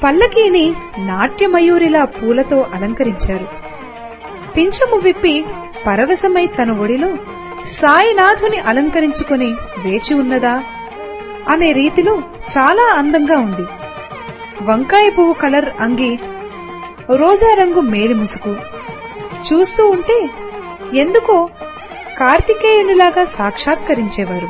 పల్లకీని నాట్యమయూరిలా పూలతో అలంకరించారు పింఛము విప్పి పరవశమై తన ఒడిలో సాయినాథుని అలంకరించుకుని వేచి ఉన్నదా అనే రీతిలో చాలా అందంగా ఉంది వంకాయ పువ్వు కలర్ అంగి రోజా రంగు మేలి ముసుగు చూస్తూ ఉంటే ఎందుకో కార్తికేయునిలాగా సాక్షాత్కరించేవారు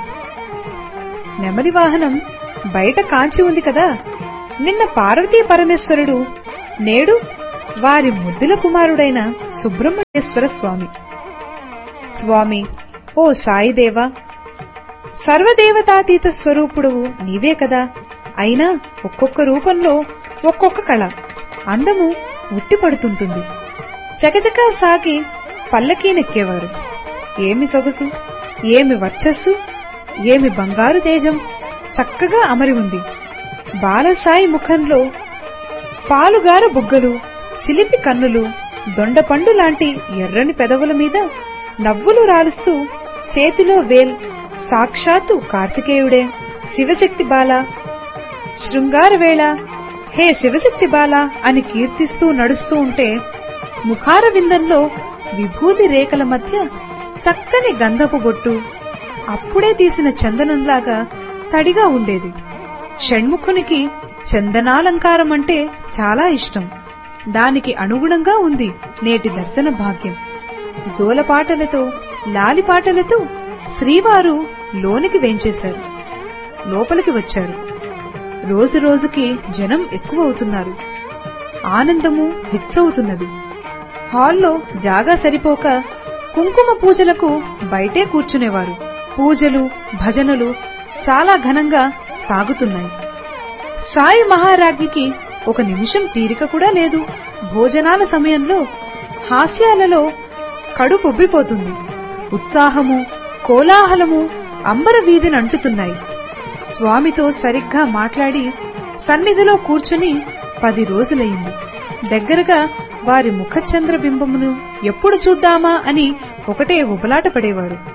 నెమలి వాహనం బయట కాంచి ఉంది కదా నిన్న పార్వతీ పరమేశ్వరుడు నేడు వారి ముద్దుల కుమారుడైన సుబ్రహ్మణ్యేశ్వర స్వామి స్వామి ఓ సాయిదేవా సర్వదేవతాతీత స్వరూపుడువు నీవే కదా అయినా ఒక్కొక్క రూపంలో ఒక్కొక్క కళ అందము ఉట్టిపడుతుంటుంది చకచకా సాగి పల్లకీనెక్కేవారు ఏమి సొగసు ఏమి వర్చస్సు ఏమి బంగారు తేజం చక్కగా అమరి ఉంది బాలసాయి ముఖంలో పాలుగార బుగ్గలు చిలిపి కన్నులు దొండపండు లాంటి ఎర్రని పెదవుల మీద నవ్వులు రాలుస్తూ చేతిలో వేల్ సాక్షాత్తు కార్తికేయుడే శివశక్తి బాల శృంగార వేళ హే శివశక్తి బాల అని కీర్తిస్తూ నడుస్తూ ఉంటే ముఖార విందంలో విభూతి రేఖల మధ్య చక్కని గంధపు బొట్టు అప్పుడే తీసిన చందనంలాగా తడిగా ఉండేది షణ్ముఖునికి చందనాలంకారం అంటే చాలా ఇష్టం దానికి అనుగుణంగా ఉంది నేటి దర్శన భాగ్యం జోలపాటలతో లాలిపాటలతో శ్రీవారు లోనికి వేంచేశారు లోపలికి వచ్చారు రోజు రోజుకి జనం ఎక్కువవుతున్నారు ఆనందము హెచ్చవుతున్నది హాల్లో జాగా సరిపోక కుంకుమ పూజలకు బయటే కూర్చునేవారు పూజలు భజనలు చాలా ఘనంగా సాగుతున్నాయి సాయి మహారాజ్ఞికి ఒక నిమిషం తీరిక కూడా లేదు భోజనాల సమయంలో హాస్యాలలో కడుపొబ్బిపోతుంది ఉత్సాహము కోలాహలము అంబర వీధిని అంటుతున్నాయి స్వామితో సరిగ్గా మాట్లాడి సన్నిధిలో కూర్చుని పది రోజులయింది దగ్గరగా వారి ముఖచంద్ర బింబమును ఎప్పుడు చూద్దామా అని ఒకటే ఉబలాట పడేవారు